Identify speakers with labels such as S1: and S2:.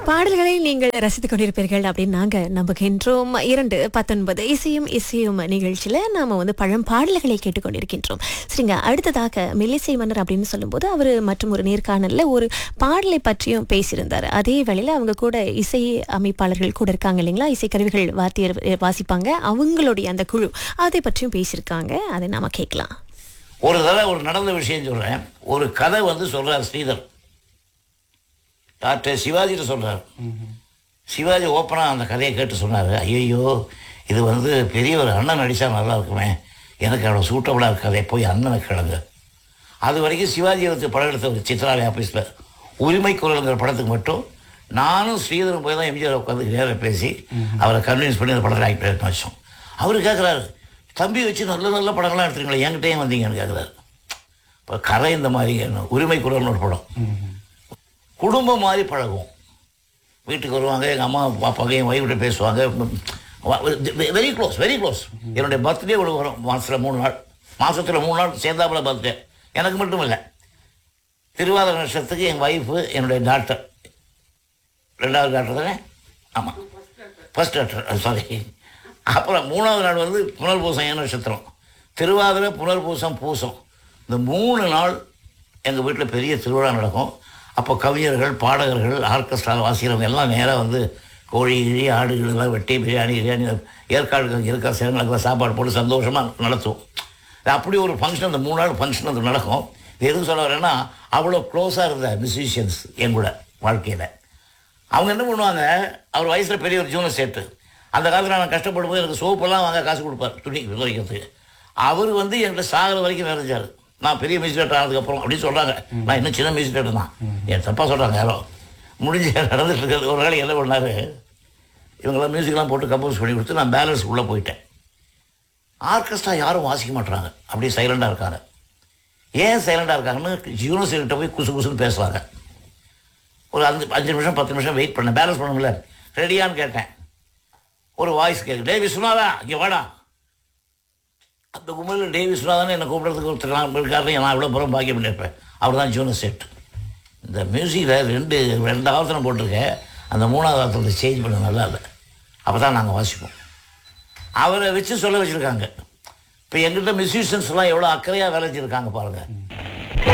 S1: பாடல்களை நீங்கள் ரசித்துக் கொண்டிருப்பீர்கள் அப்படின்னு நாங்க நம்புகின்றோம் இரண்டு பத்தொன்பது இசையும் இசையும் நிகழ்ச்சியில நாம வந்து பழம் பாடல்களை கேட்டுக்கொண்டிருக்கின்றோம் சரிங்க அடுத்ததாக மெல்லிசை மன்னர் அப்படின்னு சொல்லும்போது அவர் மற்றும் ஒரு நேர்காணல்ல ஒரு பாடலை பற்றியும் பேசியிருந்தார் அதே வேளையில அவங்க கூட இசை அமைப்பாளர்கள் கூட இருக்காங்க இல்லைங்களா இசைக்கருவிகள் வாத்தியர் வாசிப்பாங்க அவங்களுடைய அந்த குழு அதை பற்றியும் பேசியிருக்காங்க அதை நாம கேட்கலாம்
S2: ஒரு தடவை ஒரு நடந்த விஷயம் சொல்கிறேன் ஒரு கதை வந்து சொல்கிறார் ஸ்ரீதர் டாக்டர் சிவாஜிட்ட சொல்கிறார் சிவாஜி ஓப்பனாக அந்த கதையை கேட்டு சொன்னார் ஐயோ இது வந்து பெரிய ஒரு அண்ணன் நடித்தா நல்லா இருக்குமே எனக்கு அவ்வளோ சூட்டபுளாக கதை போய் அண்ணனை கிளங்க அது வரைக்கும் சிவாஜி வந்து படம் எடுத்த ஒரு சித்ராலய ஆஃபீஸில் உரிமை குரலுங்கிற படத்துக்கு மட்டும் நானும் ஸ்ரீதரும் போய் தான் எம்ஜிஆர் உட்காந்து நேரில் பேசி அவரை கன்வின்ஸ் பண்ணி அந்த படத்தில் ஆக்ட் எடுத்து வச்சோம் அவர் கேட்குறாரு தம்பி வச்சு நல்ல நல்ல படங்கள்லாம் எடுத்துருங்களேன் என்கிட்டயும் வந்தீங்கன்னு கேட்குறாரு இப்போ கரை இந்த மாதிரி உரிமை குரல்னு ஒரு படம் குடும்பம் மாதிரி பழகுவோம் வீட்டுக்கு வருவாங்க எங்கள் அம்மா பாப்பாங்க என் ஒய்ஃப்கிட்ட பேசுவாங்க வெரி க்ளோஸ் வெரி க்ளோஸ் என்னுடைய பர்த்டே கூட வரும் மாதத்தில் மூணு நாள் மாதத்தில் மூணு நாள் சேர்ந்தாப்புல பர்த்டே எனக்கு மட்டும் இல்லை திருவாதிரை நட்சத்திரத்துக்கு என் ஒய்ஃபு என்னுடைய டாக்டர் ரெண்டாவது டாக்டர் தானே ஆமாம் ஃபர்ஸ்ட் டாக்டர் சாரி அப்புறம் மூணாவது நாள் வந்து புனர்பூசம் ஏன் நட்சத்திரம் திருவாதிரை புனர்பூசம் பூசம் இந்த மூணு நாள் எங்கள் வீட்டில் பெரிய திருவிழா நடக்கும் அப்போ கவிஞர்கள் பாடகர்கள் ஆர்கெஸ்ட்ரா வாசிக்கிறவங்க எல்லாம் நேராக வந்து கோழி கிழி ஆடுகள் எல்லாம் வெட்டி பிரியாணி பிரியாணி ஏற்காடுகள் இருக்கிற சேரங்களுக்கு சாப்பாடு போட்டு சந்தோஷமாக நடத்துவோம் இது அப்படி ஒரு ஃபங்க்ஷன் அந்த மூணு நாள் ஃபங்க்ஷன் அது நடக்கும் இது எதுவும் சொல்ல வரேன்னா அவ்வளோ க்ளோஸாக இருந்த மியூசிஷியன்ஸ் என் கூட வாழ்க்கையில் அவங்க என்ன பண்ணுவாங்க அவர் வயசில் பெரிய ஒரு ஜூனியர் சேட்டு அந்த காலத்தில் நான் கஷ்டப்படும் போது எனக்கு சோப்பெல்லாம் வாங்க காசு கொடுப்பார் துணி துவைக்கிறதுக்கு அவர் வந்து என்கிட்ட சாகிற வரைக்கும் நிறைஞ்சார் நான் பெரிய மியூசிக் டேரக்டர் ஆனதுக்கப்புறம் அப்படின்னு சொல்கிறாங்க நான் இன்னும் சின்ன மியூசிக் டேரக்டர் தான் என் தப்பாக சொல்கிறாங்க யாரோ முடிஞ்சு நடந்துட்டு இருக்கிறது ஒரு நாளைக்கு என்ன பண்ணார் இவங்கெல்லாம் மியூசிக்லாம் போட்டு கம்போஸ் பண்ணி கொடுத்து நான் பேலன்ஸ் உள்ளே போயிட்டேன் ஆர்கெஸ்ட்ரா யாரும் வாசிக்க மாட்றாங்க அப்படியே சைலண்டாக இருக்காங்க ஏன் சைலண்டாக இருக்காங்கன்னு யூனிவர்சிட்டிகிட்ட போய் குசு குசுன்னு பேசுவாங்க ஒரு அஞ்சு அஞ்சு நிமிஷம் பத்து நிமிஷம் வெயிட் பண்ணேன் பேலன்ஸ் பண்ணணும்ல ரெடியான்னு கேட்டேன் ஒரு வாய்ஸ் கேட்கு டே விஸ்வநாதா இங்கே வாடா அந்த கும்பலில் டே விஸ்வநாதன் என்னை கூப்பிட்றதுக்கு ஒருத்தர் நான் இருக்காரு நான் இவ்வளோ புறம் பாக்கியம் பண்ணியிருப்பேன் அவர் தான் ஜூனியர் செட் இந்த மியூசிக்கில் ரெண்டு ரெண்டு ஆவர்த்தனம் போட்டிருக்கேன் அந்த மூணாவது ஆவர்த்தனத்தை சேஞ்ச் பண்ண நல்லா இல்லை அப்போ தான் நாங்கள் வாசிப்போம் அவரை வச்சு சொல்ல வச்சுருக்காங்க இப்போ எங்கிட்ட மியூசிஷியன்ஸ்லாம் எவ்வளோ அக்கறையாக வேலை செஞ்சுருக்காங்க பாருங்கள்